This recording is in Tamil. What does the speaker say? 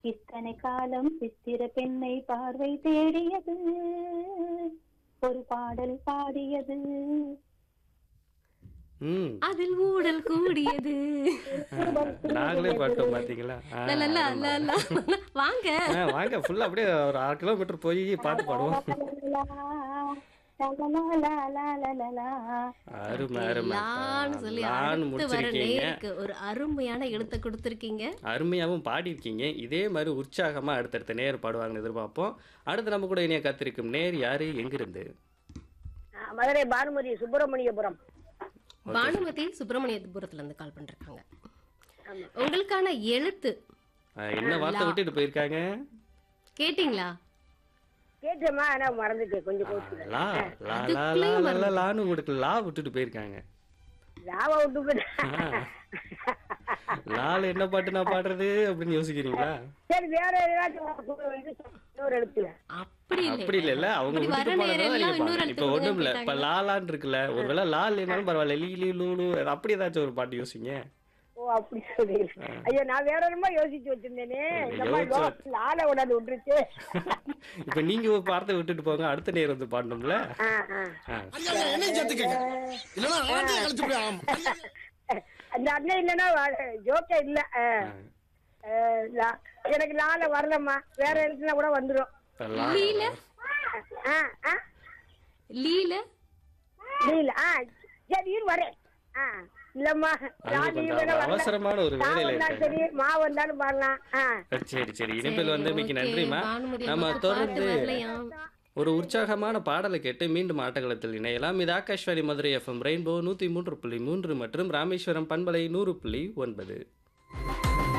இத்தனை காலம் சித்திர பெண்ணை பார்வை தேடியது ஒரு பாடல் பாடியது ம் அதில் ஊடல் கூடியது நாங்களே பாட்டோம் பாத்தீங்களா ஆ, லா, லா, லா, ஆமா. லா, லா. வாங்க ஆ, வாங்க ஃபுல்லா அப்படியே ஒரு அரை கிலோமீட்டர் போய் பாட்டு பாடுவோம் அருமை அருமை லான்னு சொல்லி லான்னு அடுத்து வர முடிச்சிருக்கீங்க நேருக்கு ஒரு அருமையான எழுத்தை கொடுத்துருக்கீங்க அருமையாகவும் பாடியிருக்கீங்க இதே மாதிரி உற்சாகமா அடுத்தடுத்த நேர் பாடுவாங்கன்னு எதிர்பார்ப்போம் அடுத்து நம்ம கூட இனிய காத்திருக்கும் நேர் யாரு எங்கிருந்து ஆ, மதுரை பானுமதி சுப்பிரமணியபுரம் பானுமதி சுப்பிரமணியபுரத்துல இருந்து கால் பண்ணிருக்காங்க உங்களுக்கான எழுத்து ஆ, என்ன வார்த்தை விட்டுட்டு போயிருக்காங்க கேட்டிங்களா கேட்டேம்மா ஆனா மறந்துட்டேன் கொஞ்சம் கோச்சுக்கிறேன் லா லா லா லா அதுக்குள்ளேயும் லா, லா லான்னு உங்களுக்கு லா விட்டுட்டு போயிருக்காங்க லாவா விட்டு போயிட்டேன். லால என்ன பாட்டு நான் பாடுறது அப்படின்னு யோசிக்கிறீங்களா சரி வேற ஏதாச்சும் ஒரு இது இன்னொரு எழுத்துல அப்படி இல்லை அப்படி இல்ல அவங்க அப்படி வர விட்டுட்டு போனதால நேரம் நீங்க எல்லாம் இன்னொரு பாருங்க. இப்ப எழுத்து ஒண்ணும் இல்ல கொடுங்க இப்ப லாலான்னு இருக்குல்ல ஒருவேளை லா இல்லைனாலும் பரவாயில்ல லீ லீ லூ லூ அப்படி ஏதாச்சும் ஒரு பாட்டு யோசிங்க ஓ அப்படி சொல்றீங்க ஐயோ நான் வேற என்னமோ யோசிச்சு வச்சிருந்தேனே இந்த மாதிரி யோசிச்சு லோ- லால விடாது விட்டுருச்சு இப்ப நீங்க ஒரு வார்த்தை விட்டுட்டு போங்க அடுத்த நேரம் வந்து பாடணும்ல ஆ, ஆ. ஆ. என்னையும் சேர்த்துக்கங்க இல்லைன்னா ஆட்டையை கழிச்சு போய் ஆகும் அந்த அண்ணன் இல்லைன்னா ஜோக்கே இல்ல ஆ. ஆ, லா- எனக்கு லால வரலம்மா வேற எழுத்துனா கூட வந்துரும் இப்ப லா லீல ஆ, ஆ. லீல இல்ல ஆ சரி இரு வரேன் ஆ இல்லம்மா அது நான் கொஞ்சம் நீ வேணா வரல. அவசரமான ஒரு நான் வேலையில வந்தாலும் இருக்காங்க சரி மா வந்தாலும் பாடலாம் ஆ சரி சரி இனிப்பில் வந்து மிக்க ஓகே, நன்றிமா பானுமதி நம்ம அம்மாக்கு பாட்டு தொடர்ந்து வரலையாம். ஒரு உற்சாகமான பாடலை கேட்டு மீண்டும் ஆட்டகளத்தில் இணையலாம் இது ஆகாஷ்வாணி மதுரை எஃப்எம் ரெயின்போ நூற்றி மூன்று புள்ளி மூன்று மற்றும் ராமேஸ்வரம் பண்பலை நூறு புள்ளி ஒன்பது